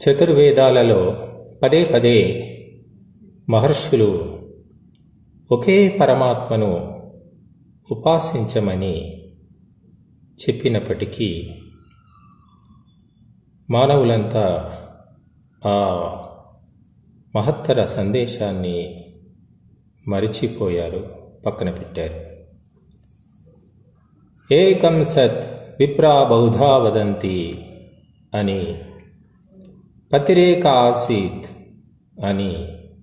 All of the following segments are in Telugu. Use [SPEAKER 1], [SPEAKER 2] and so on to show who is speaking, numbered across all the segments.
[SPEAKER 1] చతుర్వేదాలలో పదే పదే మహర్షులు ఒకే పరమాత్మను ఉపాసించమని చెప్పినప్పటికీ మానవులంతా ఆ మహత్తర సందేశాన్ని మరిచిపోయారు పక్కన పెట్టారు ఏకం సత్ విప్రా బహుధా వదంతి అని పతిరేక ఆసీత్ అని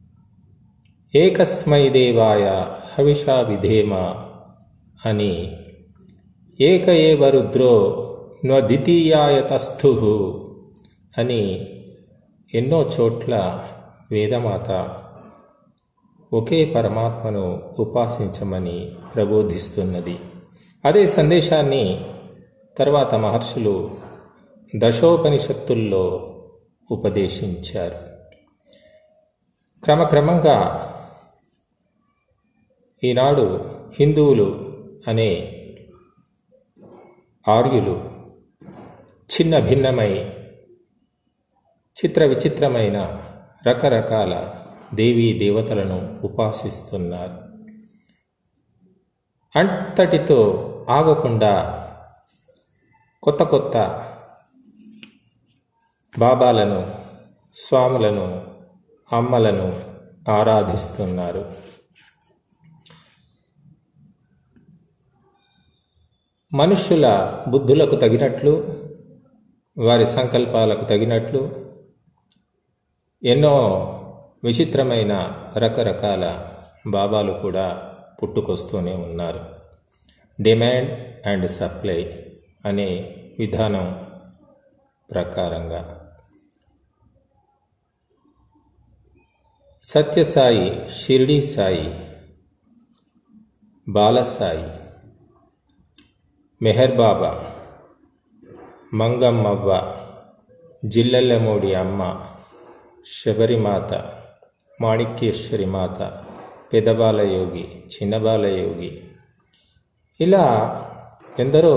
[SPEAKER 1] ఏకస్మై దేవాయ హవిషా విధేమ అని ఏక ఏవ రుద్రో న్వద్వితీయాయ తస్థు అని ఎన్నో చోట్ల వేదమాత ఒకే పరమాత్మను ఉపాసించమని ప్రబోధిస్తున్నది అదే సందేశాన్ని తర్వాత మహర్షులు దశోపనిషత్తుల్లో ఉపదేశించారు క్రమక్రమంగా ఈనాడు హిందువులు అనే ఆర్యులు చిన్న భిన్నమై చిత్ర విచిత్రమైన రకరకాల దేవీ దేవతలను ఉపాసిస్తున్నారు అంతటితో ఆగకుండా కొత్త కొత్త బాబాలను స్వాములను అమ్మలను ఆరాధిస్తున్నారు మనుష్యుల బుద్ధులకు తగినట్లు వారి సంకల్పాలకు తగినట్లు ఎన్నో విచిత్రమైన రకరకాల బాబాలు కూడా పుట్టుకొస్తూనే ఉన్నారు డిమాండ్ అండ్ సప్లై అనే విధానం ప్రకారంగా సత్యసాయి షిరిడి సాయి బాలసాయి మెహర్ బాబా మంగమ్మవ్వ జిల్లెల్లమూడి అమ్మ శబరిమాత మాణిక్యేశ్వరి మాత పెదబాలయోగి చిన్నబాలయోగి ఇలా ఎందరో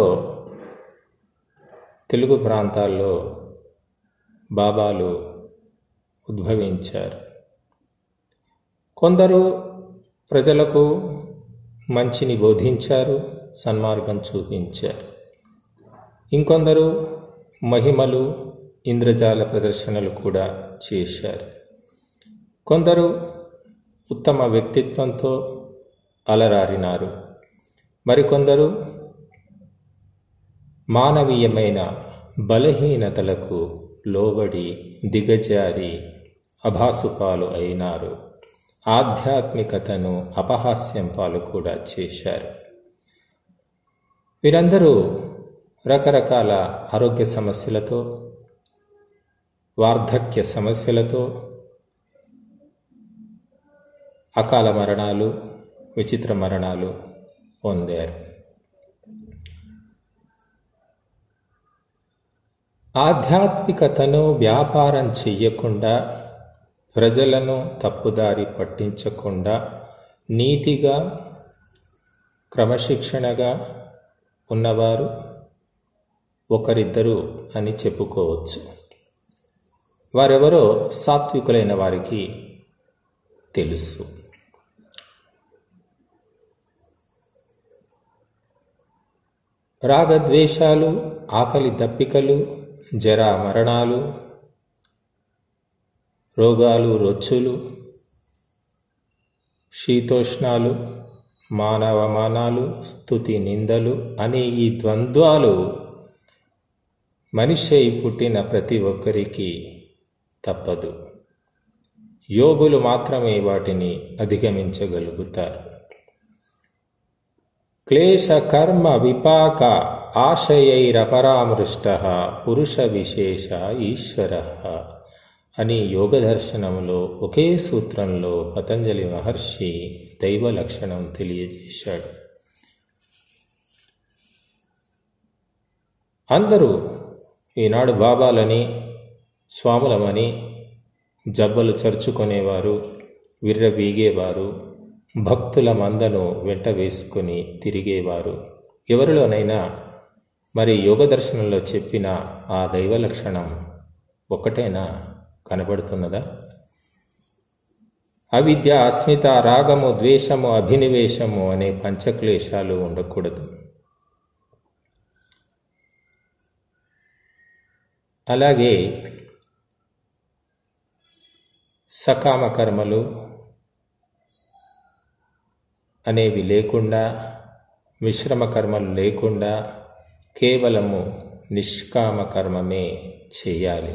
[SPEAKER 1] తెలుగు ప్రాంతాల్లో బాబాలు ఉద్భవించారు కొందరు ప్రజలకు మంచిని బోధించారు సన్మార్గం చూపించారు ఇంకొందరు మహిమలు ఇంద్రజాల ప్రదర్శనలు కూడా చేశారు కొందరు ఉత్తమ వ్యక్తిత్వంతో అలరారినారు మరికొందరు మానవీయమైన బలహీనతలకు లోబడి దిగజారి అభాసుపాలు అయినారు ఆధ్యాత్మికతను అపహాస్యం పాలు కూడా చేశారు వీరందరూ రకరకాల ఆరోగ్య సమస్యలతో వార్ధక్య సమస్యలతో అకాల మరణాలు విచిత్ర మరణాలు పొందారు ఆధ్యాత్మికతను వ్యాపారం చెయ్యకుండా ప్రజలను తప్పుదారి పట్టించకుండా నీతిగా క్రమశిక్షణగా ఉన్నవారు ఒకరిద్దరు అని చెప్పుకోవచ్చు వారెవరో సాత్వికులైన వారికి తెలుసు రాగద్వేషాలు ఆకలి దప్పికలు జరా మరణాలు రోగాలు రొచ్చులు శీతోష్ణాలు మానవమానాలు స్థుతి నిందలు అనే ఈ ద్వంద్వాలు మనిషి అయి పుట్టిన ప్రతి ఒక్కరికి తప్పదు యోగులు మాత్రమే వాటిని అధిగమించగలుగుతారు క్లేశ కర్మ విపాక ఆశయైరపరామృష్ట పురుష విశేష ఈశ్వర అని యోగ దర్శనంలో ఒకే సూత్రంలో పతంజలి మహర్షి దైవ లక్షణం తెలియజేశాడు అందరూ ఈనాడు బాబాలని స్వాములమని జబ్బలు చరుచుకునేవారు విర్రవీగేవారు భక్తుల మందను వెంట వేసుకుని తిరిగేవారు ఎవరిలోనైనా మరి యోగ దర్శనంలో చెప్పిన ఆ దైవ లక్షణం ఒక్కటేనా కనబడుతున్నదా అవిద్య అస్మిత రాగము ద్వేషము అభినివేశము అనే పంచక్లేశాలు ఉండకూడదు అలాగే సకామ కర్మలు అనేవి లేకుండా మిశ్రమ కర్మలు లేకుండా కేవలము నిష్కామ కర్మమే చేయాలి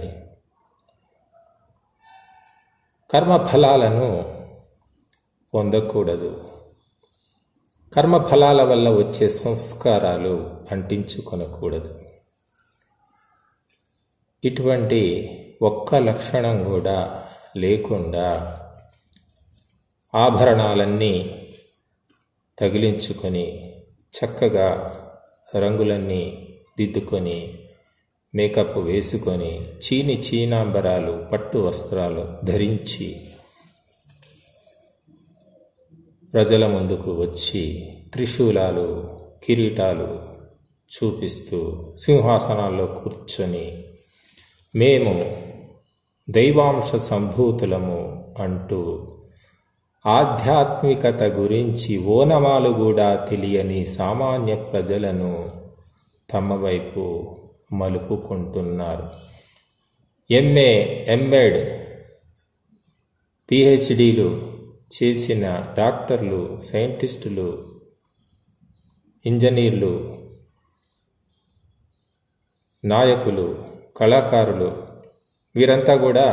[SPEAKER 1] కర్మఫలాలను పొందకూడదు కర్మఫలాల వల్ల వచ్చే సంస్కారాలు అంటించుకొనకూడదు ఇటువంటి ఒక్క లక్షణం కూడా లేకుండా ఆభరణాలన్నీ తగిలించుకొని చక్కగా రంగులన్నీ దిద్దుకొని మేకప్ వేసుకొని చీని చీనాంబరాలు పట్టు వస్త్రాలు ధరించి ప్రజల ముందుకు వచ్చి త్రిశూలాలు కిరీటాలు చూపిస్తూ సింహాసనాల్లో కూర్చొని మేము దైవాంశ సంభూతులము అంటూ ఆధ్యాత్మికత గురించి ఓనమాలు కూడా తెలియని సామాన్య ప్రజలను తమ వైపు మలుపుకుంటున్నారు ఎంఏ ఎంఎడ్ పిహెచ్డీలు చేసిన డాక్టర్లు సైంటిస్టులు ఇంజనీర్లు నాయకులు కళాకారులు వీరంతా కూడా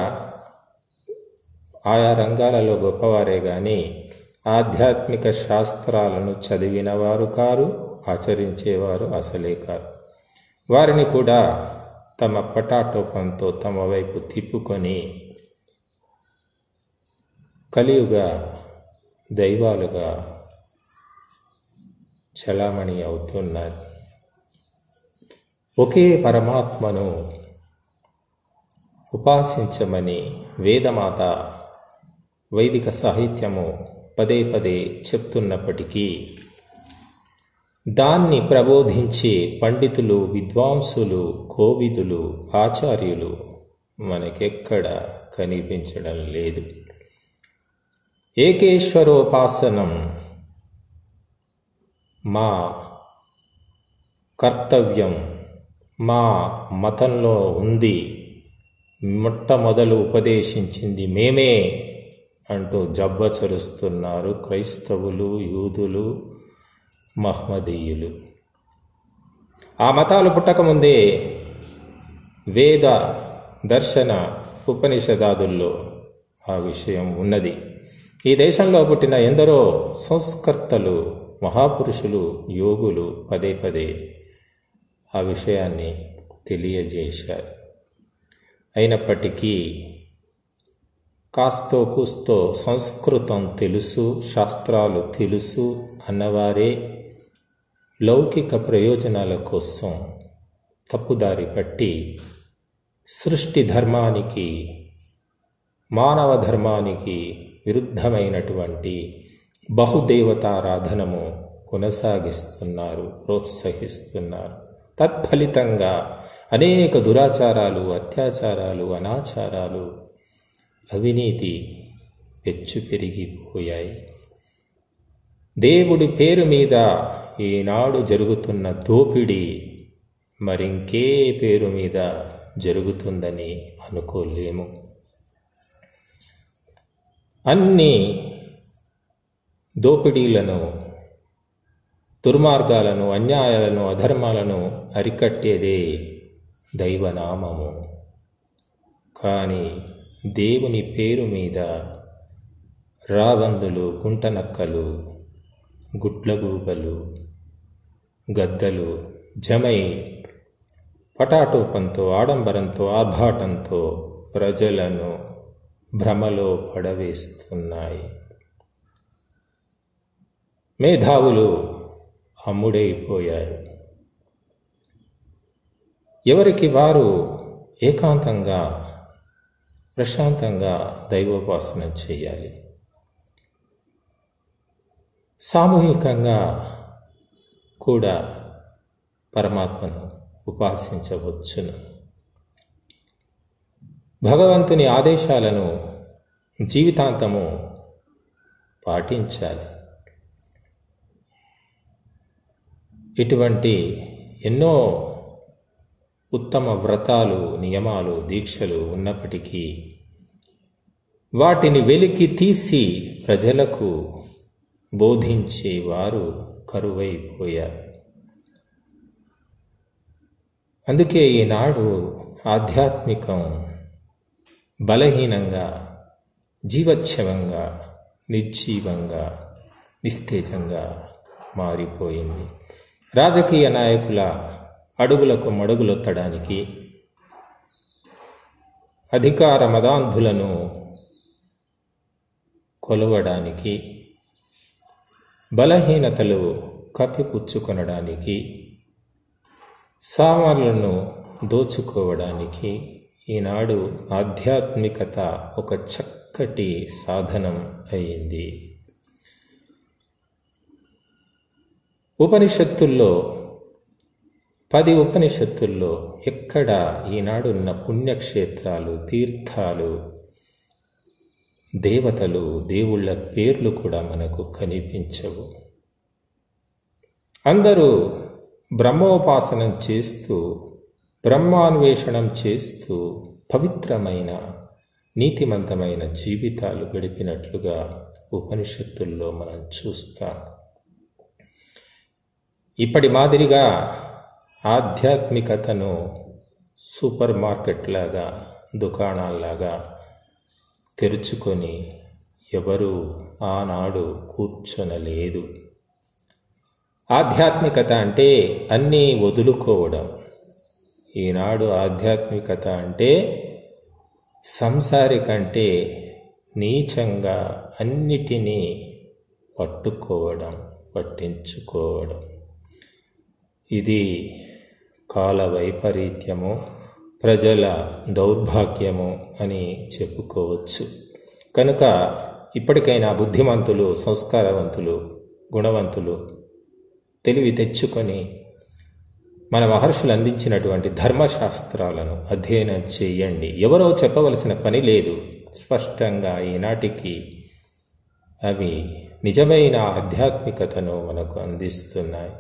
[SPEAKER 1] ఆయా రంగాలలో గొప్పవారే గాని ఆధ్యాత్మిక శాస్త్రాలను చదివినవారు కారు ఆచరించేవారు అసలే కారు వారిని కూడా తమ పటాటోపంతో తమ వైపు తిప్పుకొని కలియుగ దైవాలుగా చలామణి అవుతున్నారు ఒకే పరమాత్మను ఉపాసించమని వేదమాత వైదిక సాహిత్యము పదే పదే చెప్తున్నప్పటికీ దాన్ని ప్రబోధించే పండితులు విద్వాంసులు కోవిదులు ఆచార్యులు మనకెక్కడ కనిపించడం లేదు ఏకేశ్వరోపాసనం మా కర్తవ్యం మా మతంలో ఉంది మొట్టమొదలు ఉపదేశించింది మేమే అంటూ జబ్బచరుస్తున్నారు క్రైస్తవులు యూదులు మహ్మదీయులు ఆ మతాలు పుట్టకముందే వేద దర్శన ఉపనిషదాదుల్లో ఆ విషయం ఉన్నది ఈ దేశంలో పుట్టిన ఎందరో సంస్కర్తలు మహాపురుషులు యోగులు పదే పదే ఆ విషయాన్ని తెలియజేశారు అయినప్పటికీ కాస్తో కూస్తో సంస్కృతం తెలుసు శాస్త్రాలు తెలుసు అన్నవారే లౌకిక ప్రయోజనాల కోసం తప్పుదారి పట్టి సృష్టి ధర్మానికి మానవ ధర్మానికి విరుద్ధమైనటువంటి బహుదేవతారాధనము కొనసాగిస్తున్నారు ప్రోత్సహిస్తున్నారు తత్ఫలితంగా అనేక దురాచారాలు అత్యాచారాలు అనాచారాలు అవినీతి పెచ్చు పెరిగిపోయాయి దేవుడి పేరు మీద ఈనాడు జరుగుతున్న దోపిడీ మరింకే పేరు మీద జరుగుతుందని అనుకోలేము అన్ని దోపిడీలను దుర్మార్గాలను అన్యాయాలను అధర్మాలను అరికట్టేదే దైవనామము కానీ దేవుని పేరు మీద రాబందులు గుంటనక్కలు గుడ్లగూబలు గద్దలు జమై పటాటోపంతో ఆడంబరంతో ఆర్భాటంతో ప్రజలను భ్రమలో పడవేస్తున్నాయి మేధావులు అమ్ముడైపోయారు ఎవరికి వారు ఏకాంతంగా ప్రశాంతంగా దైవోపాసన చేయాలి సామూహికంగా కూడా పరమాత్మను ఉపాసించవచ్చును భగవంతుని ఆదేశాలను జీవితాంతము పాటించాలి ఇటువంటి ఎన్నో ఉత్తమ వ్రతాలు నియమాలు దీక్షలు ఉన్నప్పటికీ వాటిని వెలికి తీసి ప్రజలకు బోధించేవారు కరువైపోయారు అందుకే ఈనాడు ఆధ్యాత్మికం బలహీనంగా జీవచ్ఛవంగా నిర్జీవంగా నిస్తేజంగా మారిపోయింది రాజకీయ నాయకుల అడుగులకు మడుగులొత్తడానికి అధికార మదాంధులను కొలవడానికి బలహీనతలు కప్పిపుచ్చుకొనడానికి సామాన్లను దోచుకోవడానికి ఈనాడు ఆధ్యాత్మికత ఒక చక్కటి సాధనం అయింది ఉపనిషత్తుల్లో పది ఉపనిషత్తుల్లో ఎక్కడ ఈనాడున్న పుణ్యక్షేత్రాలు తీర్థాలు దేవతలు దేవుళ్ళ పేర్లు కూడా మనకు కనిపించవు అందరూ బ్రహ్మోపాసనం చేస్తూ బ్రహ్మాన్వేషణం చేస్తూ పవిత్రమైన నీతిమంతమైన జీవితాలు గడిపినట్లుగా ఉపనిషత్తుల్లో మనం చూస్తాం ఇప్పటి మాదిరిగా ఆధ్యాత్మికతను సూపర్ మార్కెట్ లాగా దుకాణాల్లాగా తెరుచుకొని ఎవరు ఆనాడు కూర్చొనలేదు ఆధ్యాత్మికత అంటే అన్నీ వదులుకోవడం ఈనాడు ఆధ్యాత్మికత అంటే సంసారి కంటే నీచంగా అన్నిటినీ పట్టుకోవడం పట్టించుకోవడం ఇది కాల వైపరీత్యము ప్రజల దౌర్భాగ్యము అని చెప్పుకోవచ్చు కనుక ఇప్పటికైనా బుద్ధిమంతులు సంస్కారవంతులు గుణవంతులు తెలివి తెచ్చుకొని మన మహర్షులు అందించినటువంటి ధర్మశాస్త్రాలను అధ్యయనం చేయండి ఎవరో చెప్పవలసిన పని లేదు స్పష్టంగా ఈనాటికి అవి నిజమైన ఆధ్యాత్మికతను మనకు అందిస్తున్నాయి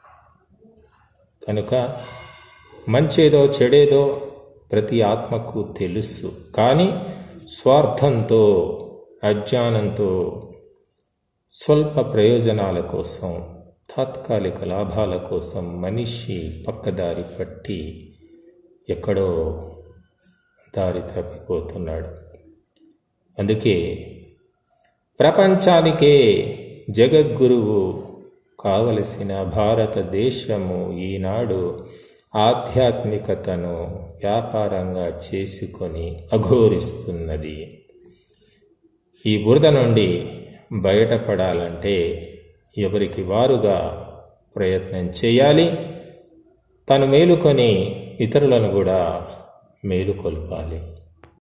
[SPEAKER 1] కనుక మంచేదో చెడేదో ప్రతి ఆత్మకు తెలుసు కానీ స్వార్థంతో అజ్ఞానంతో స్వల్ప ప్రయోజనాల కోసం తాత్కాలిక లాభాల కోసం మనిషి పక్కదారి పట్టి ఎక్కడో దారి తప్పిపోతున్నాడు అందుకే ప్రపంచానికే జగద్గురువు కావలసిన భారతదేశము ఈనాడు ఆధ్యాత్మికతను వ్యాపారంగా చేసుకొని అఘోరిస్తున్నది ఈ బురద నుండి బయటపడాలంటే ఎవరికి వారుగా ప్రయత్నం చేయాలి తను మేలుకొని ఇతరులను కూడా మేలుకొల్పాలి